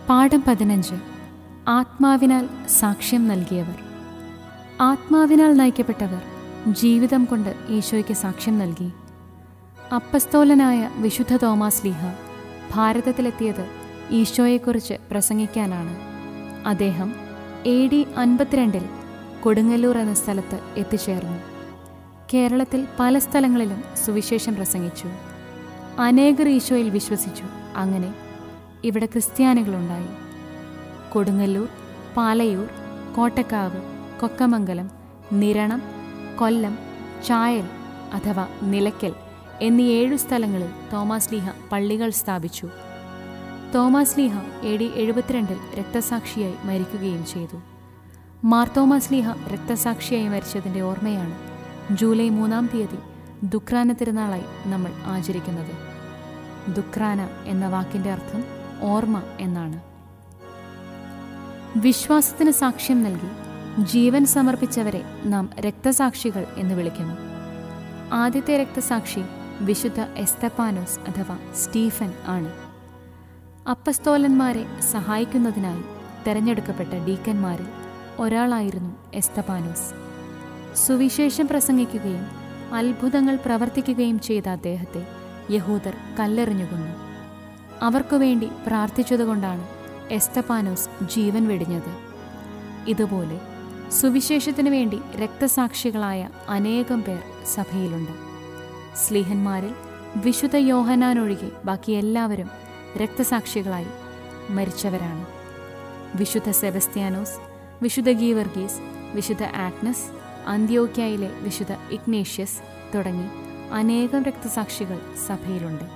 പാഠം പതിനഞ്ച് ആത്മാവിനാൽ സാക്ഷ്യം നൽകിയവർ ആത്മാവിനാൽ നയിക്കപ്പെട്ടവർ ജീവിതം കൊണ്ട് ഈശോയ്ക്ക് സാക്ഷ്യം നൽകി അപ്പസ്തോലനായ വിശുദ്ധ തോമാസ് ലീഹ ഭാരതത്തിലെത്തിയത് ഈശോയെക്കുറിച്ച് പ്രസംഗിക്കാനാണ് അദ്ദേഹം എ ഡി അൻപത്തിരണ്ടിൽ കൊടുങ്ങല്ലൂർ എന്ന സ്ഥലത്ത് എത്തിച്ചേർന്നു കേരളത്തിൽ പല സ്ഥലങ്ങളിലും സുവിശേഷം പ്രസംഗിച്ചു അനേകർ ഈശോയിൽ വിശ്വസിച്ചു അങ്ങനെ ഇവിടെ ക്രിസ്ത്യാനികളുണ്ടായി കൊടുങ്ങല്ലൂർ പാലയൂർ കോട്ടക്കാവ് കൊക്കമംഗലം നിരണം കൊല്ലം ചായൽ അഥവാ നിലയ്ക്കൽ എന്നീ ഏഴു സ്ഥലങ്ങളിൽ തോമാസ് ലീഹ പള്ളികൾ സ്ഥാപിച്ചു തോമാസ് ലീഹ എ ഡി എഴുപത്തിരണ്ടിൽ രക്തസാക്ഷിയായി മരിക്കുകയും ചെയ്തു മാർത്തോമാസ് ലീഹ രക്തസാക്ഷിയായി മരിച്ചതിൻ്റെ ഓർമ്മയാണ് ജൂലൈ മൂന്നാം തീയതി ദുക്രാന തിരുനാളായി നമ്മൾ ആചരിക്കുന്നത് ദുക്രാന എന്ന വാക്കിൻ്റെ അർത്ഥം ഓർമ്മ എന്നാണ് വിശ്വാസത്തിന് സാക്ഷ്യം നൽകി ജീവൻ സമർപ്പിച്ചവരെ നാം രക്തസാക്ഷികൾ എന്ന് വിളിക്കുന്നു ആദ്യത്തെ രക്തസാക്ഷി വിശുദ്ധ എസ്തപ്പാനോസ് അഥവാ സ്റ്റീഫൻ ആണ് അപ്പസ്തോലന്മാരെ സഹായിക്കുന്നതിനായി തെരഞ്ഞെടുക്കപ്പെട്ട ഡീക്കന്മാരിൽ ഒരാളായിരുന്നു എസ്തപ്പാനോസ് സുവിശേഷം പ്രസംഗിക്കുകയും അത്ഭുതങ്ങൾ പ്രവർത്തിക്കുകയും ചെയ്ത അദ്ദേഹത്തെ യഹൂദർ കല്ലെറിഞ്ഞുകൊന്നു അവർക്കുവേണ്ടി പ്രാർത്ഥിച്ചതുകൊണ്ടാണ് എസ്തപ്പാനോസ് ജീവൻ വെടിഞ്ഞത് ഇതുപോലെ സുവിശേഷത്തിനു വേണ്ടി രക്തസാക്ഷികളായ അനേകം പേർ സഭയിലുണ്ട് സ്ലീഹന്മാരിൽ വിശുദ്ധ യോഹനാൻ ഒഴികെ ബാക്കി എല്ലാവരും രക്തസാക്ഷികളായി മരിച്ചവരാണ് വിശുദ്ധ സെബസ്ത്യാനോസ് വിശുദ്ധ ഗീവർഗീസ് വിശുദ്ധ ആഗ്നസ് അന്ത്യോക്യയിലെ വിശുദ്ധ ഇഗ്നേഷ്യസ് തുടങ്ങി അനേകം രക്തസാക്ഷികൾ സഭയിലുണ്ട്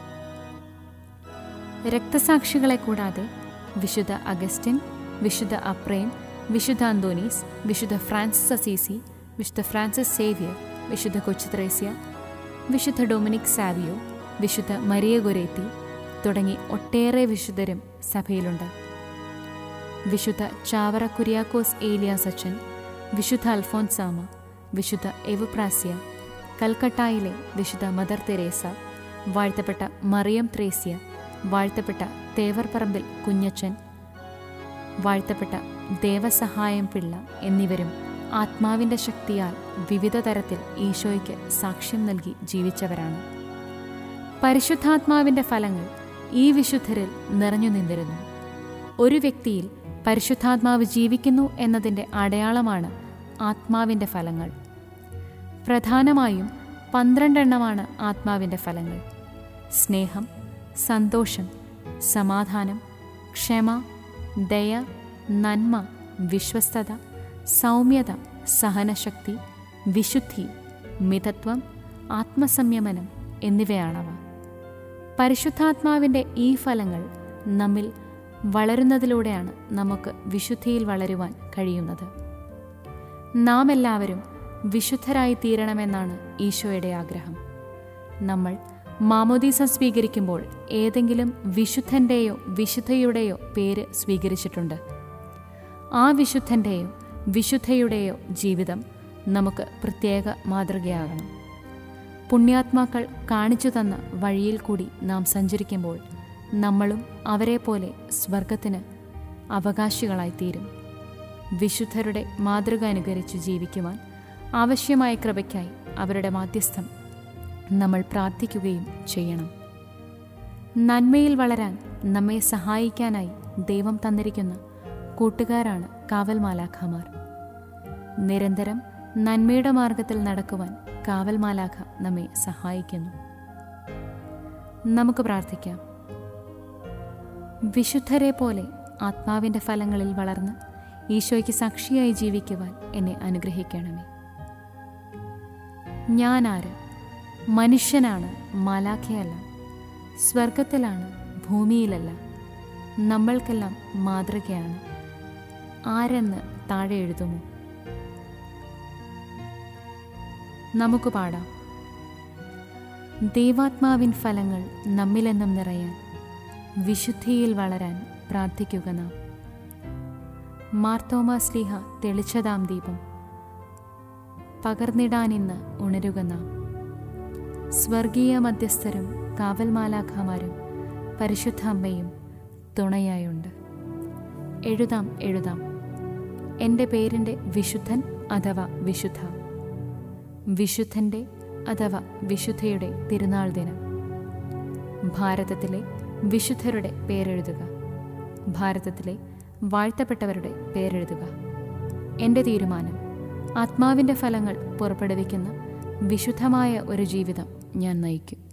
രക്തസാക്ഷികളെ കൂടാതെ വിശുദ്ധ അഗസ്റ്റിൻ വിശുദ്ധ അപ്രേം വിശുദ്ധ അന്തോനീസ് വിശുദ്ധ ഫ്രാൻസിസ് അസീസി വിശുദ്ധ ഫ്രാൻസിസ് സേവിയർ വിശുദ്ധ കൊച്ചുത്രേസ്യ വിശുദ്ധ ഡൊമിനിക് സാവിയോ വിശുദ്ധ മരിയ ഗൊരേത്തി തുടങ്ങി ഒട്ടേറെ വിശുദ്ധരും സഭയിലുണ്ട് വിശുദ്ധ ചാവറ കുര്യാക്കോസ് ഏലിയാസ് അച്ഛൻ വിശുദ്ധ അൽഫോൻസാമ വിശുദ്ധ എവുപ്രാസ്യ കൽക്കട്ടായിലെ വിശുദ്ധ മദർ തെരേസ വാഴ്ത്തപ്പെട്ട മറിയം ത്രേസ്യ വാഴ്ത്തപ്പെട്ട തേവർപ്പറമ്പിൽ കുഞ്ഞച്ചൻ വാഴ്ത്തപ്പെട്ട ദേവസഹായം പിള്ള എന്നിവരും ആത്മാവിൻ്റെ ശക്തിയാൽ വിവിധ തരത്തിൽ ഈശോയ്ക്ക് സാക്ഷ്യം നൽകി ജീവിച്ചവരാണ് പരിശുദ്ധാത്മാവിൻ്റെ ഫലങ്ങൾ ഈ വിശുദ്ധരിൽ നിറഞ്ഞു നിന്നിരുന്നു ഒരു വ്യക്തിയിൽ പരിശുദ്ധാത്മാവ് ജീവിക്കുന്നു എന്നതിൻ്റെ അടയാളമാണ് ആത്മാവിൻ്റെ ഫലങ്ങൾ പ്രധാനമായും പന്ത്രണ്ടെണ്ണമാണ് ആത്മാവിൻ്റെ ഫലങ്ങൾ സ്നേഹം സന്തോഷം സമാധാനം ക്ഷമ ദയ നന്മ വിശ്വസ്തത സൗമ്യത സഹനശക്തി വിശുദ്ധി മിതത്വം ആത്മസംയമനം എന്നിവയാണവ പരിശുദ്ധാത്മാവിൻ്റെ ഈ ഫലങ്ങൾ നമ്മിൽ വളരുന്നതിലൂടെയാണ് നമുക്ക് വിശുദ്ധിയിൽ വളരുവാൻ കഴിയുന്നത് നാം എല്ലാവരും വിശുദ്ധരായി തീരണമെന്നാണ് ഈശോയുടെ ആഗ്രഹം നമ്മൾ മാമോദീസ സ്വീകരിക്കുമ്പോൾ ഏതെങ്കിലും വിശുദ്ധൻ്റെയോ വിശുദ്ധയുടെയോ പേര് സ്വീകരിച്ചിട്ടുണ്ട് ആ വിശുദ്ധൻ്റെയോ വിശുദ്ധയുടെയോ ജീവിതം നമുക്ക് പ്രത്യേക മാതൃകയാകണം പുണ്യാത്മാക്കൾ കാണിച്ചു തന്ന വഴിയിൽ കൂടി നാം സഞ്ചരിക്കുമ്പോൾ നമ്മളും അവരെ പോലെ സ്വർഗത്തിന് അവകാശികളായി തീരും വിശുദ്ധരുടെ മാതൃക അനുകരിച്ച് ജീവിക്കുവാൻ ആവശ്യമായ കൃപയ്ക്കായി അവരുടെ മാധ്യസ്ഥം നമ്മൾ പ്രാർത്ഥിക്കുകയും ചെയ്യണം നന്മയിൽ വളരാൻ നമ്മെ സഹായിക്കാനായി ദൈവം തന്നിരിക്കുന്ന കൂട്ടുകാരാണ് കാവൽ മാലാഖമാർ നിരന്തരം നന്മയുടെ മാർഗത്തിൽ നടക്കുവാൻ കാവൽ മാലാഖ നമ്മെ സഹായിക്കുന്നു നമുക്ക് പ്രാർത്ഥിക്കാം വിശുദ്ധരെ പോലെ ആത്മാവിൻ്റെ ഫലങ്ങളിൽ വളർന്ന് ഈശോയ്ക്ക് സാക്ഷിയായി ജീവിക്കുവാൻ എന്നെ അനുഗ്രഹിക്കണമേ ഞാനാര് മനുഷ്യനാണ് മാലാഖയല്ല സ്വർഗത്തിലാണ് ഭൂമിയിലല്ല നമ്മൾക്കെല്ലാം മാതൃകയാണ് ആരെന്ന് താഴെ എഴുതുമോ നമുക്ക് പാടാം ദൈവാത്മാവിൻ ഫലങ്ങൾ നമ്മിലെന്നും നിറയാൻ വിശുദ്ധിയിൽ വളരാൻ പ്രാർത്ഥിക്കുക നാം മാർത്തോമാ സ്ലീഹ തെളിച്ചതാം ദീപം പകർന്നിടാനിന്ന് ഉണരുക നാം സ്വർഗീയ മധ്യസ്ഥരും കാവൽമാലാഖമാരും പരിശുദ്ധ അമ്മയും തുണയായുണ്ട് എഴുതാം എഴുതാം എൻ്റെ പേരിൻ്റെ വിശുദ്ധൻ അഥവാ വിശുദ്ധ വിശുദ്ധൻ്റെ അഥവാ വിശുദ്ധയുടെ തിരുനാൾ ദിനം ഭാരതത്തിലെ വിശുദ്ധരുടെ പേരെഴുതുക ഭാരതത്തിലെ വാഴ്ത്തപ്പെട്ടവരുടെ പേരെഴുതുക എൻ്റെ തീരുമാനം ആത്മാവിൻ്റെ ഫലങ്ങൾ പുറപ്പെടുവിക്കുന്ന വിശുദ്ധമായ ഒരു ജീവിതം ഞാൻ നയിക്കും